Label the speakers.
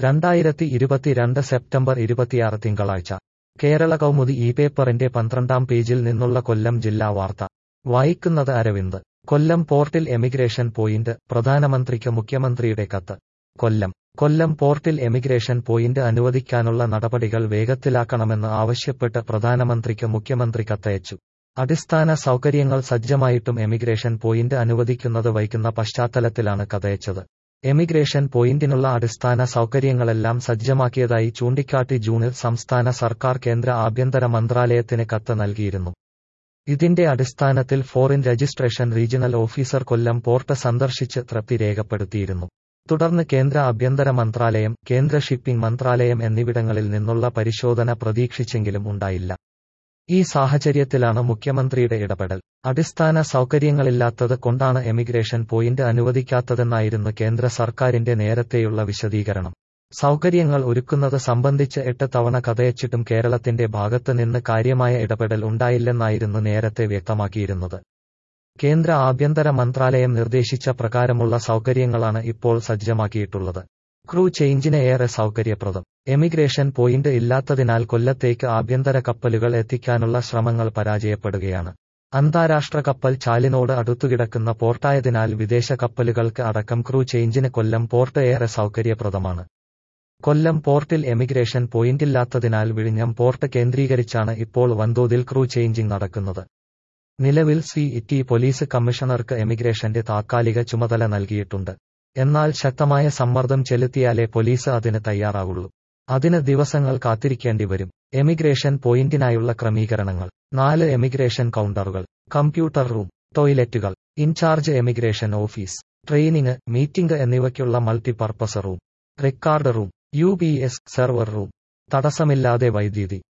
Speaker 1: രണ്ടായിരത്തി ഇരുപത്തിരണ്ട് സെപ്റ്റംബർ ഇരുപത്തിയാറ് തിങ്കളാഴ്ച കേരള കൗമുദി ഈ പേപ്പറിന്റെ പന്ത്രണ്ടാം പേജിൽ നിന്നുള്ള കൊല്ലം ജില്ലാ വാർത്ത വായിക്കുന്നത് അരവിന്ദ് കൊല്ലം പോർട്ടിൽ എമിഗ്രേഷൻ പോയിന്റ് പ്രധാനമന്ത്രിക്ക് മുഖ്യമന്ത്രിയുടെ കത്ത് കൊല്ലം കൊല്ലം പോർട്ടിൽ എമിഗ്രേഷൻ പോയിന്റ് അനുവദിക്കാനുള്ള നടപടികൾ വേഗത്തിലാക്കണമെന്ന് ആവശ്യപ്പെട്ട് പ്രധാനമന്ത്രിക്ക് മുഖ്യമന്ത്രി കത്തയച്ചു അടിസ്ഥാന സൗകര്യങ്ങൾ സജ്ജമായിട്ടും എമിഗ്രേഷൻ പോയിന്റ് അനുവദിക്കുന്നത് വൈകുന്ന പശ്ചാത്തലത്തിലാണ് കഥയച്ചത് എമിഗ്രേഷൻ പോയിന്റിനുള്ള അടിസ്ഥാന സൗകര്യങ്ങളെല്ലാം സജ്ജമാക്കിയതായി ചൂണ്ടിക്കാട്ടി ജൂണിൽ സംസ്ഥാന സർക്കാർ കേന്ദ്ര ആഭ്യന്തര മന്ത്രാലയത്തിന് കത്ത് നൽകിയിരുന്നു ഇതിന്റെ അടിസ്ഥാനത്തിൽ foreign registration regional officer Kollam port സന്ദർശിച്ച് തൃപ്തി രേഖപ്പെടുത്തിയിരുന്നു തുടർന്ന് കേന്ദ്ര ആഭ്യന്തര മന്ത്രാലയം കേന്ദ്ര ഷിപ്പിംഗ് മന്ത്രാലയം എന്നിവിടങ്ങളിൽ നിന്നുള്ള പരിശോധന പ്രതീക്ഷിച്ചെങ്കിലും ഉണ്ടായില്ല ഈ സാഹചര്യത്തിലാണ് മുഖ്യമന്ത്രിയുടെ ഇടപെടൽ അടിസ്ഥാന സൗകര്യങ്ങളില്ലാത്തത് കൊണ്ടാണ് എമിഗ്രേഷൻ പോയിന്റ് അനുവദിക്കാത്തതെന്നായിരുന്നു കേന്ദ്ര സർക്കാരിന്റെ നേരത്തെയുള്ള വിശദീകരണം സൗകര്യങ്ങൾ ഒരുക്കുന്നത് സംബന്ധിച്ച് എട്ട് തവണ കഥയച്ചിട്ടും കേരളത്തിന്റെ ഭാഗത്ത് നിന്ന് കാര്യമായ ഇടപെടൽ ഉണ്ടായില്ലെന്നായിരുന്നു നേരത്തെ വ്യക്തമാക്കിയിരുന്നത് കേന്ദ്ര ആഭ്യന്തര മന്ത്രാലയം നിർദ്ദേശിച്ച പ്രകാരമുള്ള സൗകര്യങ്ങളാണ് ഇപ്പോൾ സജ്ജമാക്കിയിട്ടുള്ളത് ക്രൂ ചേഞ്ചിന് ഏറെ സൗകര്യപ്രദം എമിഗ്രേഷൻ പോയിന്റ് ഇല്ലാത്തതിനാൽ കൊല്ലത്തേക്ക് ആഭ്യന്തര കപ്പലുകൾ എത്തിക്കാനുള്ള ശ്രമങ്ങൾ പരാജയപ്പെടുകയാണ് അന്താരാഷ്ട്ര കപ്പൽ ചാലിനോട് അടുത്തുകിടക്കുന്ന പോർട്ടായതിനാൽ വിദേശ കപ്പലുകൾക്ക് അടക്കം ക്രൂ ചേഞ്ചിന് കൊല്ലം പോർട്ട് ഏറെ സൗകര്യപ്രദമാണ് കൊല്ലം പോർട്ടിൽ എമിഗ്രേഷൻ പോയിന്റില്ലാത്തതിനാൽ വിഴിഞ്ഞം പോർട്ട് കേന്ദ്രീകരിച്ചാണ് ഇപ്പോൾ വൻതോതിൽ ക്രൂ ചേഞ്ചിംഗ് നടക്കുന്നത് നിലവിൽ സി ഇറ്റി പോലീസ് കമ്മീഷണർക്ക് എമിഗ്രേഷന്റെ താത്കാലിക ചുമതല നൽകിയിട്ടുണ്ട് എന്നാൽ ശക്തമായ സമ്മർദ്ദം ചെലുത്തിയാലേ പോലീസ് അതിന് തയ്യാറാവുള്ളൂ അതിന് ദിവസങ്ങൾ കാത്തിരിക്കേണ്ടി വരും എമിഗ്രേഷൻ പോയിന്റിനായുള്ള ക്രമീകരണങ്ങൾ നാല് എമിഗ്രേഷൻ കൗണ്ടറുകൾ കമ്പ്യൂട്ടർ റൂം ടോയ്ലറ്റുകൾ incharge emigration office training meeting എന്നിവയ്ക്കുള്ള multipurpose room record room U P S server room തടസ്സമില്ലാതെ വൈദ്യുതി